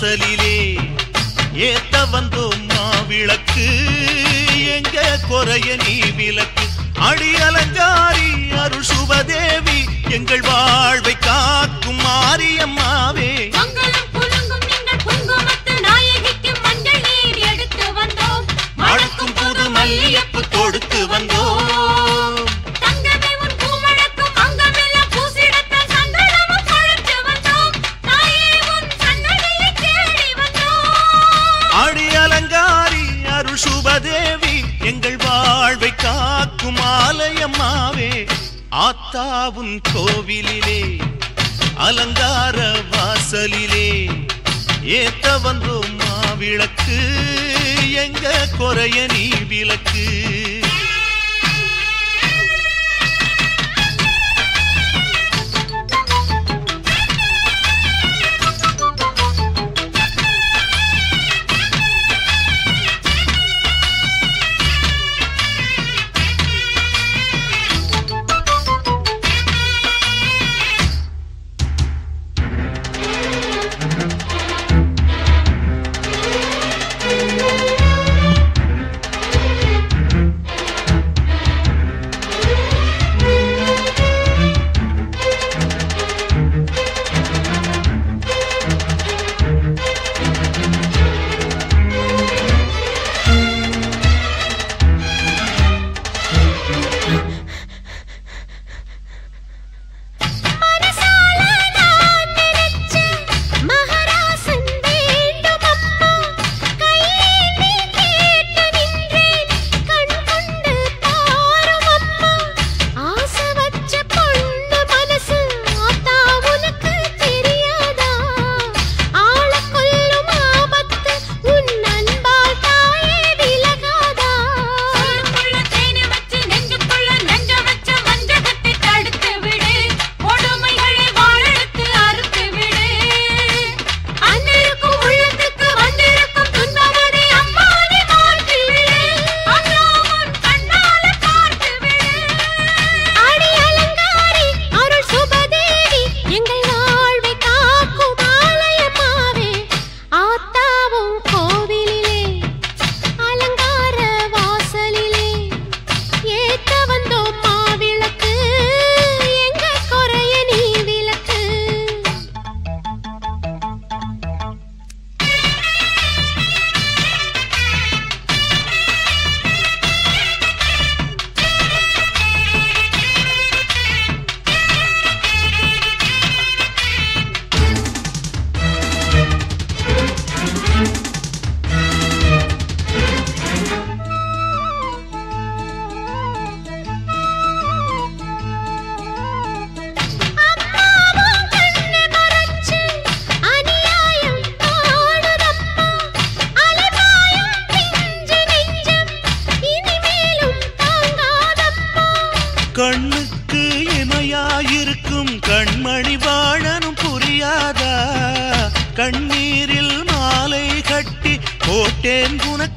வாசலிலே ஏத்த வந்தோம் மாவிளக்கு எங்க குறைய நீ விளக்கு அடி அலங்காரி அருள் சுபதேவி எங்கள் வாழ்வை காக்கும் மாரியம்மாவே மங்களம் குலுங்கும் எங்கள் குங்குமத்து நாயகிக்கு மஞ்சள் நீர் எடுத்து வந்தோம் மணக்கும் புது மல்லியப்பு கொடுத்து வந்தோம் தங்கமே உன் பூமணக்கும் அங்கமெல்லாம் பூசிடத்தான் சந்தனமும் கொழுத்து வந்தோம் தாயே உன் சன்னதியை தேடி வந்தோம் அடி அலங்காரி அருள் சுபதேவி எங்கள் வாழ்வை காக்கும் ஆலயம்மாவே ஆத்தாவும் கோவிலிலே அலங்கார வாசலிலே ஏத்த வந்தோம் மாவிளக்கு எங்க குறைய நீ விளக்கு மனசால நான் நினைச்ச மகராசன் வேண்டும் அம்மா கையேந்தி கேட்டு நின்றேன் கண் கொண்டு பாரும் அம்மா ஆசை வச்ச பொண்ணு மனசு ஆத்தா உனக்கு தெரியாதா ஆள கொல்லும் ஆபத்து உன் அன்பால் தாயே விலகாதா சொல்லுக்குள்ள தேனை வச்சு நெஞ்சுக்குள்ள நெஞ்ச வச்ச வஞ்சகத்தை தடுத்து விடு கொடுமைகளை வாழெடுத்து அறுத்து விடு அன்னிருக்கும் உள்ளத்துக்கு வந்திருக்கும் துன்பமதை அம்மானை மாற்றி விடு அல்லாமன் கண்ணால பார்த்து விடு அடி அலங்காரி அருள் சுபதேவி எங்கள் வாழ்வை காக்கும் ஆலயமாவே ஆத்தாவும் கோவிலிலே அலங்கார வாசலிலே ஏத்த வந்தோம் மாவிளக்கு எங்க குறைய நீ விளக்கு அம்மாவும் கண்ணை மறைச்சு அநியாயம் காணுதப்பா அலைபாயும் பிஞ்சு நெஞ்சம் இனிமேலும் தாங்காதப்பா கண்ணுக்கு இமையாயிருக்கும் கண்மணி வாழனும் புரியாதா கண்ணீரில் மாலை கட்டி போட்டேன் உனக்கு